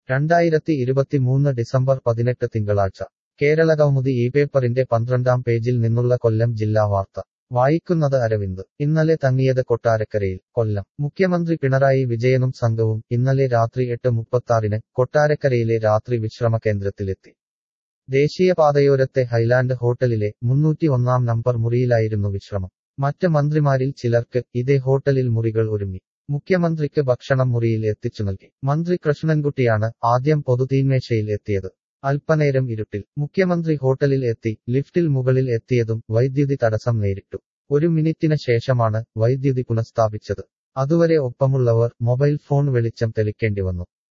രണ്ടായിരത്തി ഇരുപത്തിമൂന്ന് ഡിസംബർ പതിനെട്ട് തിങ്കളാഴ്ച കേരളകൗമുദി ഈ പേപ്പറിന്റെ പന്ത്രണ്ടാം പേജിൽ നിന്നുള്ള കൊല്ലം ജില്ലാ വാർത്ത വായിക്കുന്നത് അരവിന്ദ് ഇന്നലെ തങ്ങിയത് കൊട്ടാരക്കരയിൽ കൊല്ലം മുഖ്യമന്ത്രി പിണറായി വിജയനും സംഘവും ഇന്നലെ രാത്രി എട്ട് മുപ്പത്താറിന് കൊട്ടാരക്കരയിലെ രാത്രി വിശ്രമ കേന്ദ്രത്തിലെത്തി ദേശീയപാതയോരത്തെ ഹൈലാൻഡ് ഹോട്ടലിലെ മുന്നൂറ്റി ഒന്നാം നമ്പർ മുറിയിലായിരുന്നു വിശ്രമം മറ്റ് മന്ത്രിമാരിൽ ചിലർക്ക് ഇതേ ഹോട്ടലിൽ മുറികൾ ഒരുങ്ങി മുഖ്യമന്ത്രിക്ക് ഭക്ഷണം മുറിയിൽ എത്തിച്ചു നൽകി മന്ത്രി കൃഷ്ണൻകുട്ടിയാണ് ആദ്യം പൊതുതീന്മേശയിൽ എത്തിയത് അല്പനേരം ഇരുട്ടിൽ മുഖ്യമന്ത്രി ഹോട്ടലിൽ എത്തി ലിഫ്റ്റിൽ മുകളിൽ എത്തിയതും വൈദ്യുതി തടസ്സം നേരിട്ടു ഒരു മിനിറ്റിന് ശേഷമാണ് വൈദ്യുതി പുനഃസ്ഥാപിച്ചത് അതുവരെ ഒപ്പമുള്ളവർ മൊബൈൽ ഫോൺ വെളിച്ചം തെളിക്കേണ്ടി വന്നു